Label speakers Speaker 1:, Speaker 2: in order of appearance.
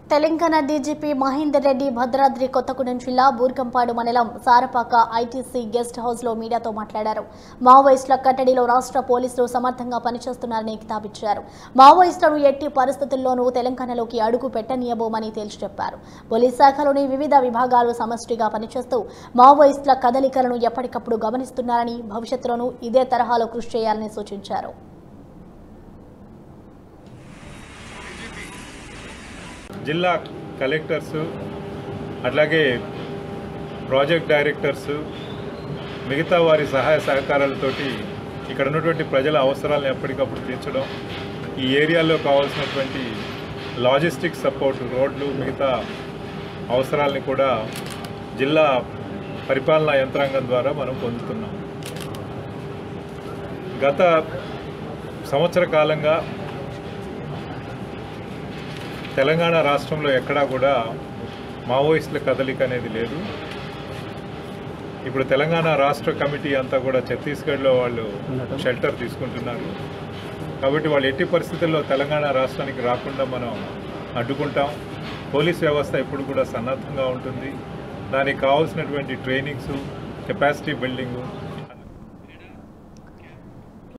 Speaker 1: Telangana DGP Mahender Reddy Bhadradri Kothagudem జిల్లా బూర్గంపాడు మండలం Sarapaka ITC guest house లో మీడియాతో మాట్లాడారు మావోయిస్టుల కట్టడిలో రాష్ట్ర పోలీసులు సమర్థంగా పనిచేస్తున్నారని కితాబిచ్చారు మావోయిస్టులను ఎట్టి పరిస్థితుల్లోనూ తెలంగాణలోకి అడుగు పెట్టనీయబోమని తేల్చి చెప్పారు పోలీస్ శాఖలోని వివిధ విభాగాలు సమష్టిగా పనిచేస్తూ మావోయిస్టుల కదలికలను ఎప్పటికప్పుడు గమనిస్తున్నారని భవిష్యత్తులోనూ ఇదే తరహాలో కృషి చేయాలని సూచించారు
Speaker 2: జిల్లా కలెక్టర్స్ అట్లాగే ప్రాజెక్ట్ డైరెక్టర్స్ మిగతా వారి సహాయ సహకారాలతోటి ఇక్కడ ఉన్నటువంటి ప్రజల అవసరాలను ఎప్పటికప్పుడు తీర్చడం ఈ ఏరియాలో కావాల్సినటువంటి లాజిస్టిక్ సపోర్ట్ రోడ్లు మిగతా అవసరాలని కూడా జిల్లా పరిపాలనా యంత్రాంగం ద్వారా మనం పొందుతున్నాం గత సంవత్సర కాలంగా తెలంగాణ రాష్ట్రంలో ఎక్కడా కూడా మావోయిస్టుల కదలిక అనేది లేదు ఇప్పుడు తెలంగాణ రాష్ట్ర కమిటీ అంతా కూడా ఛత్తీస్గఢ్లో వాళ్ళు షెల్టర్ తీసుకుంటున్నారు కాబట్టి వాళ్ళు ఎట్టి పరిస్థితుల్లో తెలంగాణ రాష్ట్రానికి రాకుండా మనం అడ్డుకుంటాం పోలీస్ వ్యవస్థ ఎప్పుడు కూడా సన్నద్ధంగా ఉంటుంది దానికి కావాల్సినటువంటి ట్రైనింగ్స్ కెపాసిటీ బిల్డింగు